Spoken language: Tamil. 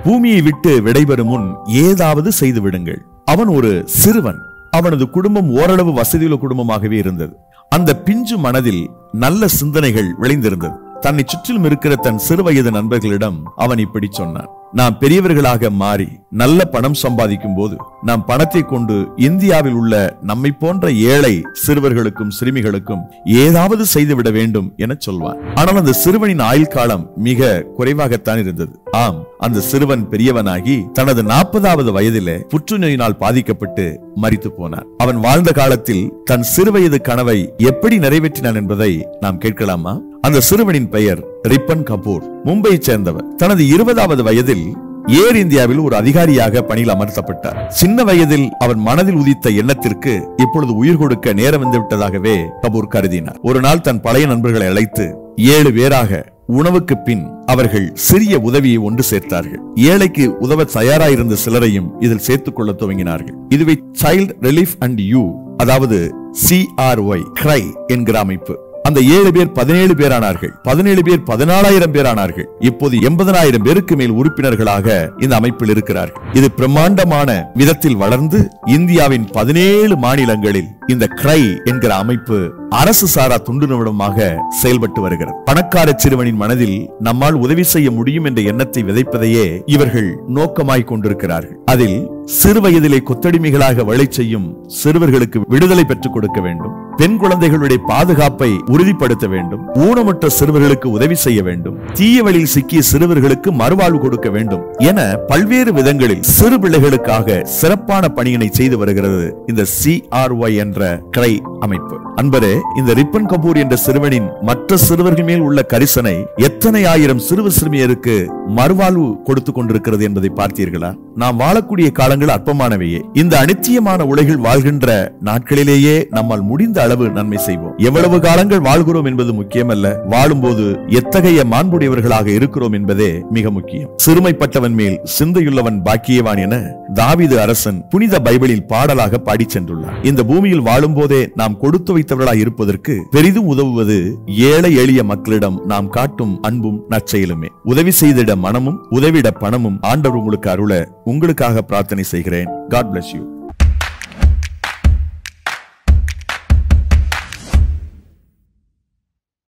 பூமியை விட்டு விடைபெறும் முன் ஏதாவது செய்து விடுங்கள் அவன் ஒரு சிறுவன் அவனது குடும்பம் ஓரளவு வசதியுள்ள குடும்பமாகவே இருந்தது அந்த பிஞ்சு மனதில் நல்ல சிந்தனைகள் விளைந்திருந்தது தன்னை சுற்றிலும் இருக்கிற தன் சிறுவயது நண்பர்களிடம் அவன் இப்படி சொன்னான் நாம் பெரியவர்களாக மாறி நல்ல பணம் சம்பாதிக்கும் போது நாம் பணத்தை கொண்டு இந்தியாவில் உள்ள நம்மை போன்ற ஏழை சிறுவர்களுக்கும் சிறுமிகளுக்கும் ஏதாவது செய்துவிட வேண்டும் என சொல்வான் ஆனால் அந்த சிறுவனின் ஆயுள் காலம் மிக குறைவாகத்தான் இருந்தது ஆம் அந்த சிறுவன் பெரியவனாகி தனது நாற்பதாவது வயதிலே புற்றுநோயினால் பாதிக்கப்பட்டு மரித்து போனான் அவன் வாழ்ந்த காலத்தில் தன் சிறுவயது கனவை எப்படி நிறைவேற்றினான் என்பதை நாம் கேட்கலாமா அந்த சிறுவனின் பெயர் ரிப்பன் கபூர் மும்பையைச் சேர்ந்தவர் தனது இருபதாவது வயதில் ஏர் இந்தியாவில் ஒரு அதிகாரியாக பணியில் அமர்த்தப்பட்டார் சின்ன வயதில் அவன் மனதில் உதித்த எண்ணத்திற்கு இப்பொழுது உயிர் கொடுக்க நேரம் வந்துவிட்டதாகவே கபூர் கருதினார் ஒரு நாள் தன் பழைய நண்பர்களை அழைத்து ஏழு பேராக உணவுக்கு பின் அவர்கள் சிறிய உதவியை ஒன்று சேர்த்தார்கள் ஏழைக்கு உதவ தயாராயிருந்த சிலரையும் இதில் சேர்த்துக் கொள்ள துவங்கினார்கள் இதுவே சைல்ட் ரிலீஃப் அண்ட் யூ அதாவது சிஆர்ஒய் கிரை என்கிற அமைப்பு அந்த ஏழு பேர் பதினேழு பேரானார்கள் பதினேழு பேர் பதினாலாயிரம் பேரானார்கள் இப்போது எண்பதனாயிரம் பேருக்கு மேல் உறுப்பினர்களாக இந்த அமைப்பில் இருக்கிறார்கள் இது பிரம்மாண்டமான விதத்தில் வளர்ந்து இந்தியாவின் பதினேழு மாநிலங்களில் இந்த கிரை என்கிற அமைப்பு அரசு சாரா துண்டு நிறுவனமாக செயல்பட்டு வருகிறது பணக்கார சிறுவனின் மனதில் நம்மால் உதவி செய்ய முடியும் என்ற எண்ணத்தை விதைப்பதையே இவர்கள் நோக்கமாய் கொண்டிருக்கிறார்கள் அதில் சிறு வயதிலே கொத்தடிமைகளாக வழி செய்யும் சிறுவர்களுக்கு விடுதலை பெற்றுக் கொடுக்க வேண்டும் பெண் குழந்தைகளுடைய பாதுகாப்பை உறுதிப்படுத்த வேண்டும் ஊனமுற்ற சிறுவர்களுக்கு உதவி செய்ய வேண்டும் தீய வழியில் சிக்கிய சிறுவர்களுக்கு மறுவாழ்வு கொடுக்க வேண்டும் என பல்வேறு விதங்களில் சிறு பிள்ளைகளுக்காக சிறப்பான பணியினை செய்து வருகிறது இந்த சிஆர்ஒய் என்ற கிரை அமைப்பு அன்பரே இந்த ரிப்பன் கபூர் என்ற சிறுவனின் மற்ற சிறுவர்கள் மேல் உள்ள கரிசனை எத்தனை ஆயிரம் சிறுவர் சிறுமியருக்கு மறுவாழ்வு கொடுத்து கொண்டிருக்கிறது என்பதை பார்த்தீர்களா நாம் வாழக்கூடிய காலங்கள் அற்பமானவையே இந்த அனித்தியமான உலகில் வாழ்கின்ற நாட்களிலேயே நம்மால் முடிந்த அளவு நன்மை செய்வோம் எவ்வளவு காலங்கள் வாழ்கிறோம் என்பது முக்கியமல்ல வாழும்போது எத்தகைய மாண்புடையவர்களாக இருக்கிறோம் என்பதே மிக முக்கியம் சிறுமைப்பட்டவன் மேல் சிந்தையுள்ளவன் பாக்கியவான் என தாவீது அரசன் புனித பைபிளில் பாடலாக பாடி சென்றுள்ளார் இந்த பூமியில் வாழும் போதே நாம் கொடுத்து வைத்தவர்களாய் இருப்பதற்கு பெரிதும் உதவுவது ஏழை எளிய மக்களிடம் நாம் காட்டும் அன்பும் நற்செயலுமே உதவி செய்திட மனமும் உதவிட பணமும் ஆண்டவர் உங்களுக்கு அருள உங்களுக்காக பிரார்த்தனை செய்கிறேன் காட் bless யூ